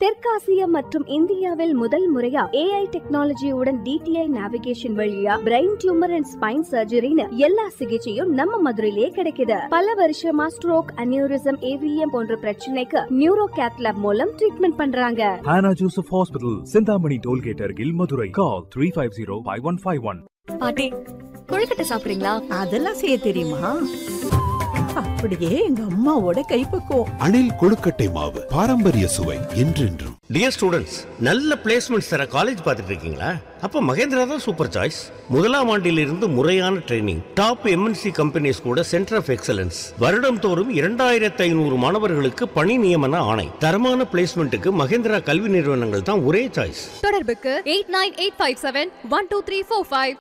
தெற்காசியா மற்றும் இந்தியாவில் முதல் முறையா ஏஐ டெக்னாலஜியுடன் டிடிஐ நேவிகேஷன் வழியா பிரெயின் டியூமர் அண்ட் ஸ்பைன் சர்ஜரின்னு எல்லா சிகிச்சையும் நம்ம மதுரையிலே கிடைக்குது பல வருஷமா ஸ்ட்ரோக் அனியூரிசம் ஏவிஎம் போன்ற பிரச்சனைக்கு நியூரோ கேத்லாப் மூலம் ட்ரீட்மெண்ட் பண்றாங்க Hannah Joseph Hospital, Sindhamani Tollgate Argil, Madurai. Call 350-5151. பாட்டி கொழுக்கட்டை சாப்பிடுறீங்களா அதெல்லாம் செய்ய தெரியுமா அப்படியே எங்க அம்மாவோட கைப்பக்குவம் அணில் கொழுக்கட்டை மாவு பாரம்பரிய சுவை என்றென்றும் டியர் ஸ்டூடெண்ட்ஸ் நல்ல பிளேஸ்மெண்ட்ஸ் தர காலேஜ் பார்த்துட்டு இருக்கீங்களா அப்ப மகேந்திரா தான் சூப்பர் சாய்ஸ் முதலாம் ஆண்டிலிருந்து முறையான ட்ரைனிங் டாப் எம்என்சி கம்பெனிஸ் கூட சென்டர் ஆஃப் எக்ஸலன்ஸ் வருடம் தோறும் இரண்டாயிரத்து ஐநூறு மாணவர்களுக்கு பணி நியமன ஆணை தரமான பிளேஸ்மெண்ட்டுக்கு மகேந்திரா கல்வி நிறுவனங்கள் தான் ஒரே சாய்ஸ் தொடர்புக்கு eight nine eight five seven one two three four five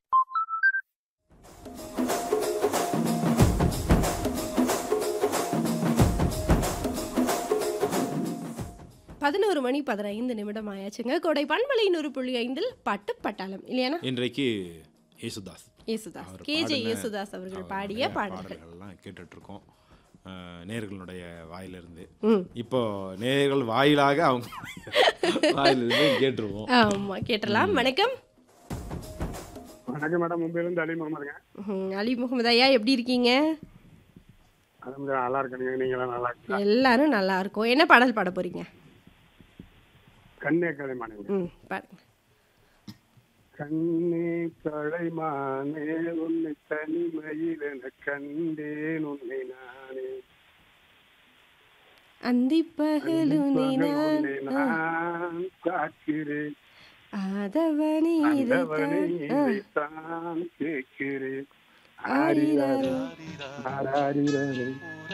பதினோரு மணி பதினைந்து நிமிடம் ஆயாச்சுங்க கோடை பண்பலை நூறு புள்ளி ஐந்தில் பட்டு பட்டாளம் இல்லையானா இன்றைக்கு யேசுதாஸ் யேசுதாஸ் அவர் கேஜே பாடின- யேசுதாஸ் அவர்கள் அவர் பாடிய நிறைய பாடல்கள் பாடல்கள்லாம் கேட்டுட்டு இருக்கோம் அஹ், நேயர்களுடைய வாயிலிருந்து ம். இப்போ நேயர்கள் வாயிலாக அவங்க வாயிலிருந்து கேட்டுருவோம் ஆமா கேட்டலாம் வணக்கம் வணக்கம் மேடம் மும்பையிலேருந்து அலி முகமதுங்க ம், அலி முகமது ஐயா எப்படி இருக்கீங்க அது நல்லா இருக்கணுங்க நீங்களாம் நல்லா இருக்கீங்களா எல்லாரும் நல்லா இருக்கும் என்ன பாடல் பாட போறீங்க கண்ணே கலைமானே ம் பாருங்க கண்ணே கலைமானே உன்னை தனிமையில் என கண்டேன் உன்னை நானே அந்திப்பகலுனை பகல் நான் உன்னை நான் காக்கிறேன் ஆதவனே அந்தவனை இதைத்தான். ஆ. இதைத்தான் கேட்கிறேன் ஆரிராரோ. ஆராரிராரோ.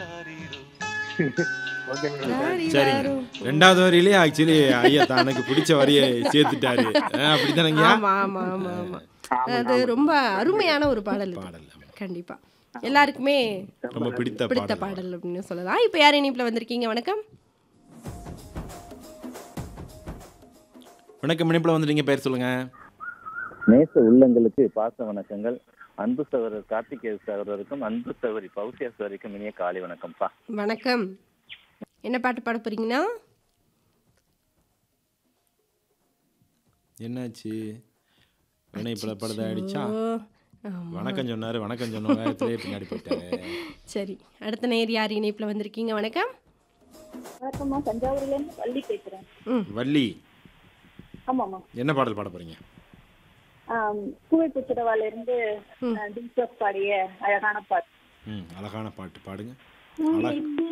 ஓகே மேடம் சரிங்க ஆரிராரோ. ரெண்டாவது வரியிலே ஆக்சுவலி ஐயா தனக்கு பிடிச்ச வரியை சேர்த்துட்டாரு அஹ், அப்படித்தானங்க ஆமா ஆமா ஆமா ஆமா அது ரொம்ப அருமையான ஒரு பாடல் இது. பாடல் கண்டிப்பா எல்லாருக்குமே ரொம்ப பிடித்த பிடித்த பாடல் பாடல் அப்படின்னு சொல்லலாம் இப்போ யார் இணைப்புல வந்திருக்கீங்க வணக்கம் வணக்கம் இணைப்பில் வந்துட்டீங்க பேர் சொல்லுங்க நேச உள்ளங்களுக்கு பாச வணக்கங்கள் அன்பு சகோதரர் கார்த்திகேய சகோதரருக்கும் அன்பு சகோதரி பௌசியா சகோதரிக்கும் இனிய காலை வணக்கம்ப்பா வணக்கம் என்ன பாட்டு பாட போறீங்கன்னா என்னாச்சு இணைப்பில் படுத அடிச்சா ஓ, ஆமா. வணக்கம் சொன்னாரு வணக்கம் சொன்ன நேரத்திலே பின்னாடி போயிட்டாரு சரி அடுத்த நேர் யார் இணைப்புல வந்திருக்கீங்க வணக்கம் வணக்கம்மா தஞ்சாவூர்லேருந்து வள்ளி பேசுகிறேன் வள்ளி ஆமாம்மா என்ன பாடல் பாட போறீங்க பூவை புத்திரவாலேருந்து டிஜோஸ் பாடிய அழகான பாட்டு ம் அழகான பாட்டு பாடுங்க பூவை அழகு